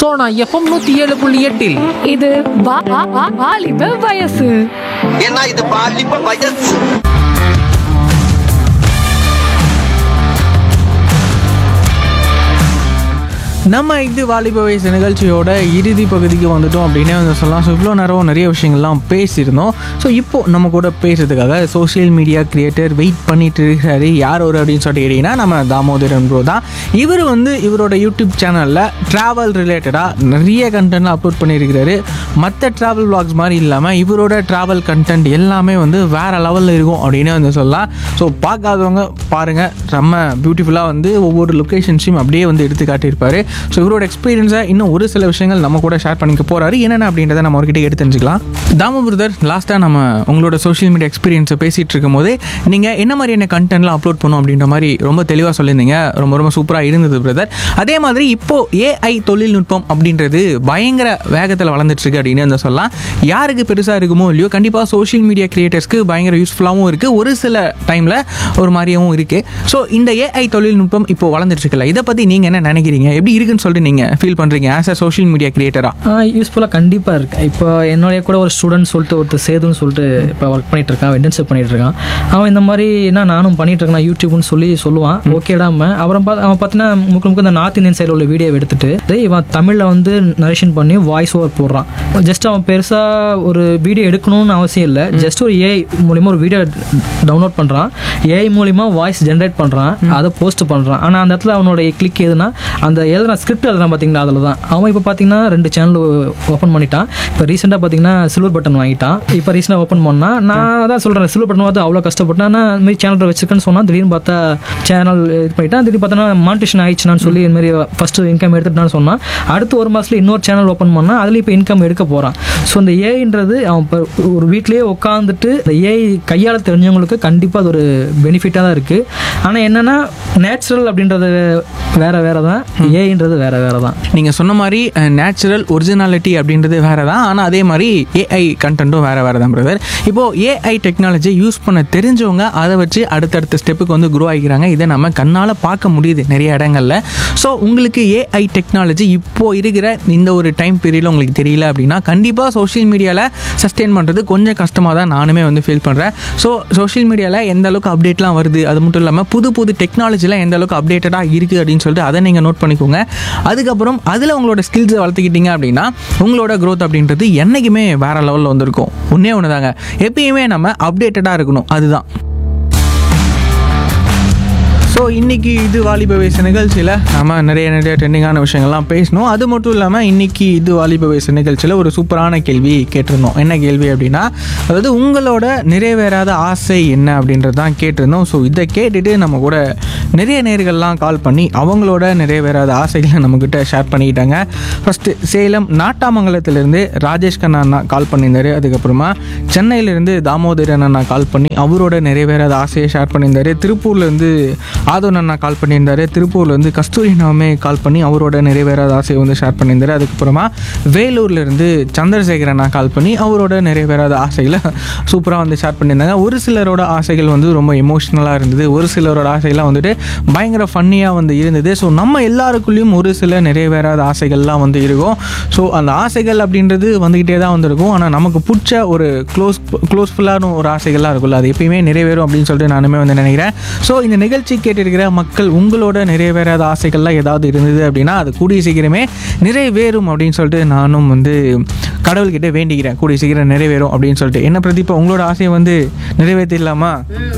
Sona FM நூத்தி ஏழு புள்ளி எட்டில் இது வா- வா- வா- வாலிப வயசு ஏன்னா இது பாலிப்ப வயசு நம்ம இது வாலிப வயசு நிகழ்ச்சியோட இறுதி பகுதிக்கு வந்துட்டோம் அப்படின்னே வந்து சொல்லலாம் ஸோ இவ்வளோ நேரம் நிறைய விஷயங்கள்லாம் பேசியிருந்தோம் ஸோ இப்போ நம்ம கூட பேசுறதுக்காக சோஷியல் மீடியா கிரியேட்டர் வெயிட் பண்ணிட்டு இருக்காரு யார் ஒரு அப்படின்னு சொல்லிட்டு கேட்டிங்கன்னா நம்ம தாமோதரன் ப்ரோ தான் இவர் வந்து இவரோட யூடியூப் சேனலில் ட்ராவல் ரிலேட்டடாக நிறைய கண்டென்ட்லாம் அப்லோட் பண்ணியிருக்கிறாரு மற்ற ட்ராவல் vlogs மாதிரி இல்லாமல் இவரோட ட்ராவல் கண்டென்ட் எல்லாமே வந்து வேற லெவலில் இருக்கும் அப்படின்னு வந்து சொல்லலாம் ஸோ பார்க்காதவங்க பாருங்கள் செம்ம பியூட்டிஃபுல்லாக வந்து ஒவ்வொரு லொக்கேஷன்ஸையும் அப்படியே வந்து எடுத்து காட்டியிருப்பாரு ஸோ இவரோட எக்ஸ்பீரியன்ஸை இன்னும் ஒரு சில விஷயங்கள் நம்ம கூட ஷேர் பண்ணிக்க போறாரு என்னென்ன அப்படின்றத நம்ம அவர்கிட்ட எடுத்து தெரிஞ்சுக்கலாம் தாமு பிரதர் லாஸ்ட்டாக நம்ம உங்களோட சோஷியல் மீடியா எக்ஸ்பீரியன்ஸை பேசிகிட்டு இருக்கும் போது நீங்கள் என்ன மாதிரியான கண்டென்ட்லாம் அப்லோட் பண்ணும் அப்படின்ற மாதிரி ரொம்ப தெளிவாக சொல்லியிருந்தீங்க ரொம்ப ரொம்ப சூப்பராக இருந்தது பிரதர் அதே மாதிரி இப்போ ஏஐ தொழில்நுட்பம் அப்படின்றது பயங்கர வேகத்தில் வளர்ந்துட்டு இருக்கு அப்படின்னு வந்து சொல்லலாம் யாருக்கு பெருசாக இருக்குமோ இல்லையோ கண்டிப்பாக சோஷியல் மீடியா கிரியேட்டர்ஸ்க்கு பயங்கர யூஸ்ஃபுல்லாகவும் இருக்குது ஒரு சில டைமில் ஒரு மாதிரியாகவும் இருக்குது ஸோ இந்த ஏஐ தொழில்நுட்பம் இப்போ வளர்ந்துட்டு இருக்குல்ல இதை பற்றி நீங்கள் என்ன நினைக்கிறீங்க எப்படி இருக்குன்னு சொல்லிட்டு நீங்கள் ஃபீல் பண்ணுறீங்க ஆஸ் அ சோஷியல் மீடியா கிரியேட்டராக யூஸ்ஃபுல்லாக கண்டிப்பாக இருக்கு இப்போ என்னுடைய கூட ஒரு ஸ்டூடெண்ட் சொல்லிட்டு ஒருத்தர் சேதுன்னு சொல்லிட்டு இப்போ ஒர்க் பண்ணிட்டு இருக்கான் இன்டர்ன்ஷிப் பண்ணிட்டு இருக்கான் அவன் இந்த மாதிரி என்ன நானும் பண்ணிட்டு இருக்கேன் யூடியூப்னு சொல்லி சொல்லுவான் ஓகேடாம அப்புறம் பார்த்து அவன் பார்த்தீங்கன்னா முக்கு முக்கு இந்த நார்த் இந்தியன் சைடில் உள்ள வீடியோ எடுத்துட்டு டேய், இவன் தமிழில் வந்து நரேஷன் பண்ணி வாய்ஸ் ஓவர் போடுறான் ஜஸ்ட் அவன் பெருசாக ஒரு வீடியோ எடுக்கணும்னு அவசியம் இல்லை ஜஸ்ட் ஒரு ஏஐ மூலிமா ஒரு வீடியோ டவுன்லோட் பண்ணுறான் ஏஐ மூலிமா வாய்ஸ் ஜென்ரேட் பண்ணுறான் அதை போஸ்ட் பண்ணுறான் ஆனால் அந்த இடத்துல அவனோட கிளிக் எதுனா அந்த எழுதுன ஸ்கிரிப்ட் எழுதுறான் பார்த்தீங்களா அதில் தான் அவன் இப்போ பார்த்தீங்கன்னா ரெண்டு சேனல் ஓப்பன் பண்ணிட்டான் இப்போ ரீசெண்டாக பார்த்தீங்கன்னா சில்வர் பட்டன் வாங்கிட்டான் இப்போ ரீசெண்டாக ஓப்பன் பண்ணால் நான் தான் சொல்கிறேன் சில்வர் பட்டன் பார்த்து அவ்வளோ கஷ்டப்பட்டேன் நான் இந்த மாதிரி சேனல் வச்சிருக்கேன்னு சொன்னால் திடீர்னு பார்த்தா சேனல் இது பண்ணிட்டான் திடீர்னு பார்த்தா மானிட்டேஷன் ஆயிடுச்சுனான்னு சொல்லி இந்த மாதிரி ஃபஸ்ட்டு இன்கம் எடுத்துட்டான்னு சொன்னான் அடுத்து ஒரு மாதத்துல இன்னொரு சேனல் ஓப்பன் பண்ணால் அதில் இப்போ இன்கம் எடுக்க போகிறான் ஸோ இந்த ஏஐன்றது அவன் இப்போ ஒரு வீட்லேயே உட்காந்துட்டு இந்த ஏஐ கையாள தெரிஞ்சவங்களுக்கு கண்டிப்பாக அது ஒரு பெனிஃபிட்டாக தான் இருக்குது ஆனால் என்னென்னா நேச்சுரல் அப்படின்றது வேற வேற தான் ஏஐன்றது வேற வேற தான் நீங்கள் சொன்ன மாதிரி நேச்சுரல் ஒரிஜினாலிட்டி அப்படின்றது வேறு தான் ஆனால் அதே மாதிரி ஏஐ கண்டென்ட்டும் வேறு வேறு தான் பிரதர் இப்போது ஏஐ டெக்னாலஜி யூஸ் பண்ண தெரிஞ்சவங்க அதை வச்சு அடுத்தடுத்த ஸ்டெப்புக்கு வந்து குரோ ஆகிக்கிறாங்க இதை நம்ம கண்ணால் பார்க்க முடியுது நிறைய இடங்கள்ல ஸோ உங்களுக்கு ஏஐ டெக்னாலஜி இப்போது இருக்கிற இந்த ஒரு டைம் பீரியடில் உங்களுக்கு தெரியல அப்படின்னா கண்டிப்பாக சோஷியல் மீடியாவில் சஸ்டெயின் பண்ணுறது கொஞ்சம் கஷ்டமாக தான் நானுமே வந்து ஃபீல் பண்ணுறேன் ஸோ சோஷியல் மீடியாவில் எந்த அளவுக்கு அப்டேட்லாம் வருது அது மட்டும் இல்லாமல் புது புது டெக்னாலஜிலாம் எந்த அளவுக்கு அப்டேட்டடாக இருக்குது அப்படின்னு சொல்லிட்டு அதை நீங்கள் நோட் பண்ணிக்கோங்க அதுக்கப்புறம் அதில் உங்களோட ஸ்கில்ஸை வளர்த்துக்கிட்டீங்க அப்படின்னா உங்களோட growth அப்படின்றது என்றைக்குமே வேறு லெவலில் வந்திருக்கும் ஒன்றே ஒன்று தாங்க எப்பயுமே நம்ம அப்டேட்டடாக இருக்கணும் அதுதான் ஸோ இன்னைக்கு இது வாலிப வயசு நிகழ்ச்சியில் நம்ம நிறைய நிறைய ட்ரெண்டிங்கான விஷயங்கள்லாம் பேசணும் அது மட்டும் இல்லாமல் இன்னைக்கு இது வாலிப வயசு நிகழ்ச்சியில் ஒரு சூப்பரான கேள்வி கேட்டிருந்தோம் என்ன கேள்வி அப்படின்னா அதாவது உங்களோட நிறைவேறாத ஆசை என்ன அப்படின்றது தான் கேட்டிருந்தோம் ஸோ இதை கேட்டுட்டு நம்ம கூட நிறைய நேர்கள்லாம் கால் பண்ணி அவங்களோட நிறைவேறாத ஆசைகளை நம்மக்கிட்ட ஷேர் பண்ணிக்கிட்டாங்க ஃபஸ்ட்டு சேலம் நாட்டாமங்கலத்திலேருந்து ராஜேஷ் கண்ணா அண்ணா கால் பண்ணியிருந்தாரு அதுக்கப்புறமா சென்னையிலேருந்து தாமோதரன் அண்ணா கால் பண்ணி அவரோட நிறைவேறாத ஆசையை ஷேர் பண்ணியிருந்தாரு திருப்பூர்லேருந்து ஆதவன் அண்ணா கால் பண்ணியிருந்தாரு திருப்பூர்லேருந்து கஸ்தூரி அண்ணாவுமே கால் பண்ணி அவரோட நிறைவேறாத ஆசையை வந்து ஷேர் பண்ணியிருந்தாரு அதுக்கப்புறமா வேலூர்லேருந்து சந்திரசேகர் அண்ணா கால் பண்ணி அவரோட நிறைவேறாத ஆசைகளை சூப்பராக வந்து ஷேர் பண்ணியிருந்தாங்க ஒரு சிலரோட ஆசைகள் வந்து ரொம்ப எமோஷ்னலாக இருந்தது ஒரு சிலரோட ஆசைகள்லாம் வந்துட்டு பயங்கர ஃபன்னியாக வந்து இருந்தது ஸோ நம்ம எல்லாருக்குள்ளேயும் ஒரு சில நிறைவேறாத ஆசைகள்லாம் வந்து இருக்கும் ஸோ அந்த ஆசைகள் அப்படின்றது வந்துக்கிட்டே தான் வந்திருக்கும் ஆனால் நமக்கு பிடிச்ச ஒரு க்ளோஸ் க்ளோஸ்ஃபுல்லான ஒரு ஆசைகள்லாம் இருக்கும்ல அது எப்பயுமே நிறைவேறும் அப்படின்னு சொல்லிட்டு நானுமே வந்து நினைக்கிறேன் ஸோ இந்த நிகழ்ச்சி கேட்டிருக்கிற மக்கள் உங்களோட நிறைவேறாத ஆசைகள்லாம் ஏதாவது இருந்தது அப்படின்னா அது கூடிய சீக்கிரமே நிறைவேறும் அப்படின்னு சொல்லிட்டு நானும் வந்து கடவுள்கிட்ட வேண்டிக்கிறேன் கூடிய சீக்கிரம் நிறைவேறும் அப்படின்னு சொல்லிட்டு என்ன பிரதீபா உங்களோட ஆசையை வந்து நிறைவேற்றிடலாமா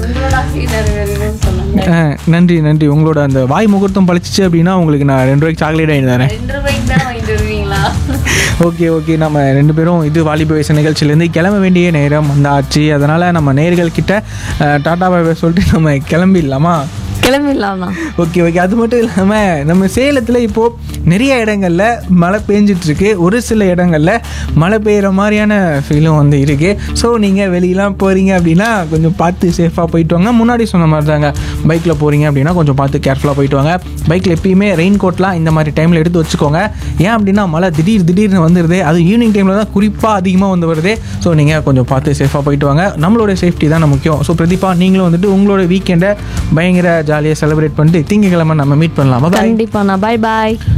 ஆ, நன்றி நன்றி உங்களோட அந்த வாய் முகூர்த்தம் பழிச்சிச்சு அப்படின்னா உங்களுக்கு நான் ரெண்டு ரூபாய்க்கு சாக்லேட் வாங்கி தரேன் ஓகே ஓகே நம்ம ரெண்டு பேரும் இது வாலிப வயசு நிகழ்ச்சியிலேருந்து கிளம்ப வேண்டிய நேரம் வந்தாச்சு அதனால் நம்ம நேர்கள் கிட்ட அஹ், டாடா பாய் சொல்லிட்டு நம்ம கிளம்பிடலாமா கிளம்பிடலாம்ண்ணா ஓகே ஓகே அது மட்டும் இல்லாமல் நம்ம சேலத்தில் இப்போது நிறைய இடங்களில் மழை பெஞ்சிட்டு இருக்கு ஒரு சில இடங்களில் மழை பெய்கிற மாதிரியான ஃபீலும் வந்து இருக்குது ஸோ நீங்கள் வெளியெலாம் போகிறீங்க அப்படின்னா கொஞ்சம் பார்த்து சேஃபாக போயிட்டு வாங்க முன்னாடி சொன்ன மாதிரி தாங்க பைக்கில் போகிறீங்க அப்படின்னா கொஞ்சம் பார்த்து கேர்ஃபுல்லாக போயிட்டு வாங்க பைக்கில் எப்பயுமே ரெயின் கோட்லாம் இந்த மாதிரி டைமில் எடுத்து வச்சுக்கோங்க ஏன் அப்படின்னா மழை திடீர் திடீர்னு வந்துடுது அது ஈவினிங் டைமில் தான் குறிப்பாக அதிகமாக வந்து வருது ஸோ நீங்கள் கொஞ்சம் பார்த்து சேஃபாக போயிட்டு வாங்க நம்மளோட சேஃப்டி தான் முக்கியம் ஸோ பிரதீபா நீங்களும் வந்துட்டு உங்களோட வீக்கெண்டை பயங்கர ஜாலியாக செலிப்ரேட் பண்ணிட்டு திங்கக்கிழமை நம்ம மீட் பண்ணலாமா பாய் கண்டிப்பாண்ணா பாய் பாய்